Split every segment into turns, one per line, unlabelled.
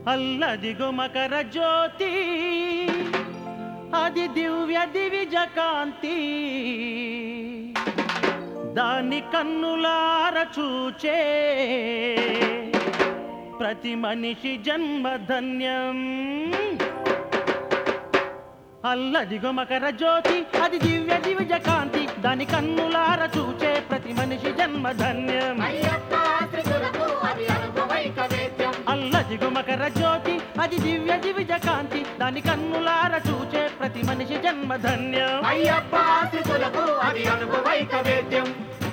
అల్లదిగు మకర జ్యోతి అది దివ్య దివిజ కాంతి దాని కన్నులార చూచే ప్రతి మనిషి జన్మధన్యం అల్లదిగో మకర జ్యోతి అది దివ్య దివిజ కాంతి దాని కన్నులార చూచే ప్రతి మనిషి జన్మధన్యం
అయ్యప్ప శ్రీతులకు అది అనుభవైక వేద్యం
అల్లదిగో మకర జ్యోతి అది దివ్య దివిజ కాంతి దాని కన్నులార చూచే ప్రతి మనిషి జన్మధన్యం
అయ్యప్ప శ్రీతులకు అది అనుభవైక వేద్యం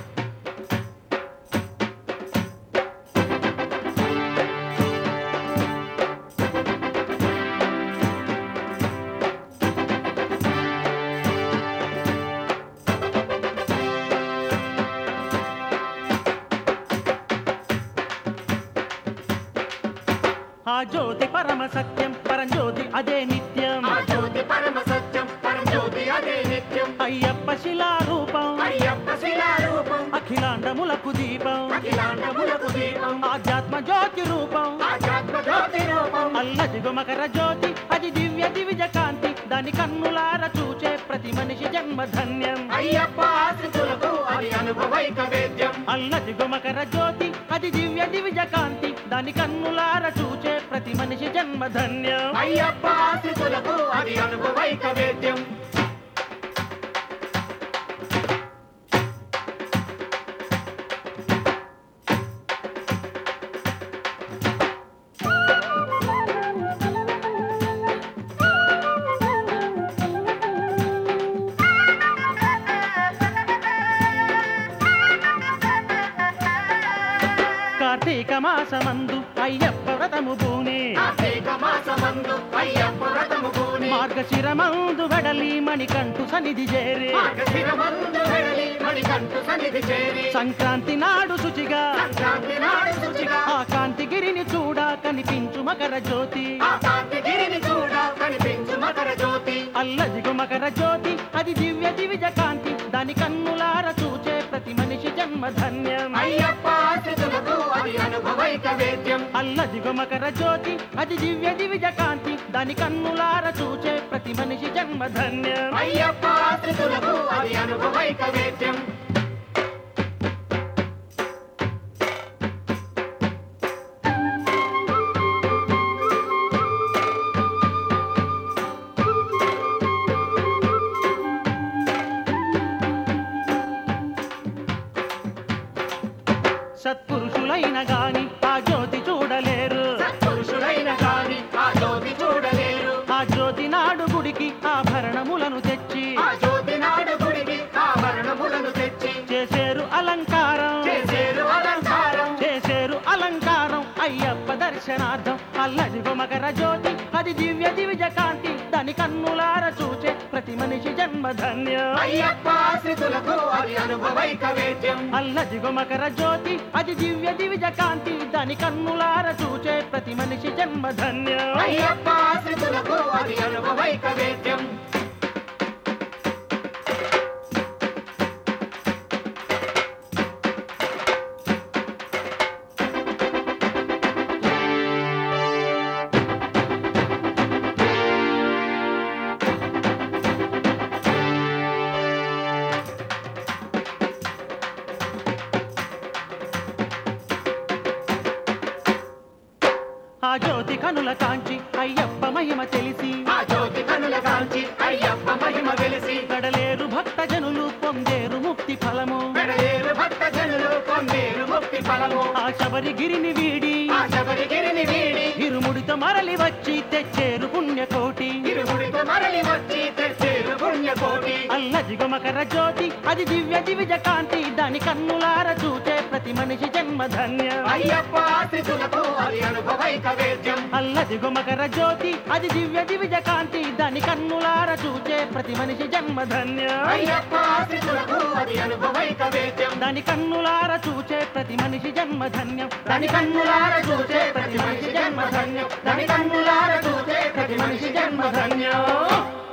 ఆ జ్యోతి పరమ సత్యం పరంజ్యోతి అదే నిత్యం
ఆ జ్యోతి పరమ సత్యం పరంజ్యోతి అదే నిత్యం
అయ్యప్ప శిలారూపం
అయ్యప్ప శిలారూపం
అఖిలాండములకు దీపం
అఖిలాండములకు దీపం
ఆధ్యాత్మ జ్యోతి రూపం
ఆధ్యాత్మ జ్యోతి రూపం
అల్లదిగో మకర జ్యోతి అది దివ్య దివిజ కాంతి దాని కన్నులార చూచే ప్రతి మనిషి జన్మధన్యం
అయ్యప్ప శ్రీతులకు అది అనుభవైక వేద్యం
అల్లదిగో మకర జ్యోతి అది దివ్య దివిజ కాంతి దాని కన్నులార చూచే ప్రతి మనిషి జన్మధన్యం
అయ్యప్ప శ్రీతులకు అది అనుభవైక వేద్యం
కార్తీక మాసమందు అయ్యప్ప వ్రతము భూని
కార్తీక మాసమందు అయ్యప్ప వ్రతము పూని
మార్గశిరమందు వెడలి మణికంఠు సన్నిధి చేరి
మార్గశిరమందు వెడలి మణికంఠు సన్నిధి చేరి
సంక్రాంతి నాడు శుచిగా
సంక్రాంతి నాడు శుచిగా
ఆ కాంతిగిరిని చూడ కనిపించు మకర జ్యోతి
ఆ కాంతిగిరిని చూడ కనిపించు మకర జ్యోతి
అల్లదిగు మకర జ్యోతి అది దివ్య దివిజ కాంతి దాని కన్నులార చూచే ప్రతి మనిషి జన్మధన్యం
అయ్యప్ప స్థితులకు అది అనుభవైక వేద్యం
అల్లదిగు మకర జ్యోతి అది దివ్య దివిజ కాంతి దాని కన్నులార చూచే ప్రతి మనిషి జన్మధన్యం
అయ్యప్ప స్థితులకు అది అనుభవైక వేద్యం
సత్పురుషులైన గాని ఆ జ్యోతి చూడలేరు
పురుషుడైన కాని ఆ జ్యోతి చూడలేరు
ఆ జ్యోతి నాడు గుడికి ఆభరణములను తెచ్చి
ఆ జ్యోతి నాడు గుడికి ఆభరణములను తెచ్చి
చేసేరు అలంకారం
చేసేరు అలంకారం
చేసేరు అలంకారం అయ్యప్ప దర్శనార్థం అల్లదిగో మకర జ్యోతి అది దివ్య దివిజ కాంతి దాని కన్నులార చూచే ప్రతి మనిషి జన్మధన్యం
అయ్యప్ప స్థితులకు అది అనుభవైక వేద్యం
అల్లదిగో మకర జ్యోతి అది దివ్య దివిజ కాంతి దాని కన్నులార చూచే ప్రతి మనిషి జన్మధన్యం
అయ్యప్ప స్థితులకు అది అనుభవైక వేద్యం
ఆ జ్యోతి కనుల కాంచి అయ్యప్ప మహిమ తెలిసి
ఆ జ్యోతి కనుల కాంచి అయ్యప్ప మహిమ వెలిసి
కడలేరు భక్త జనులు పొందేరు ముక్తి ఫలము
పెడలేరు భక్త జనులు పొందేరు ముక్తి ఫలము
ఆ శబరిగిరిని వీడి
ఆ శబరిగిరిని వీడి
ఇరుముడితో మరలి వచ్చి తెచ్చేరు పుణ్యకోటి
ఇరుముడితో మరలి వచ్చి తెచ్చేరు పుణ్యకోటి
అల్లదిగో మకర జ్యోతి అది దివ్య దివిజ కాంతి దాని కన్నులార చూచే ప్రతి మనిషి జన్మధన్యం
అయ్యప్ప స్థితులకు అది అనుభవైక వేద్యం
అల్లదిగో మకర జ్యోతి అది దివ్య దివిజ కాంతి దాని కన్నులార చూచే ప్రతి మనిషి జన్మధన్యం
అయ్యప్ప స్థితులకు అది అనుభవైక వేద్యం
దాని కన్నులార చూచే ప్రతి మనిషి జన్మధన్యం
దాని కన్నులార చూసే ప్రతి మనిషి జన్మధన్యం దాని కన్నులార చూసే ప్రతి మనిషి జన్మధన్యం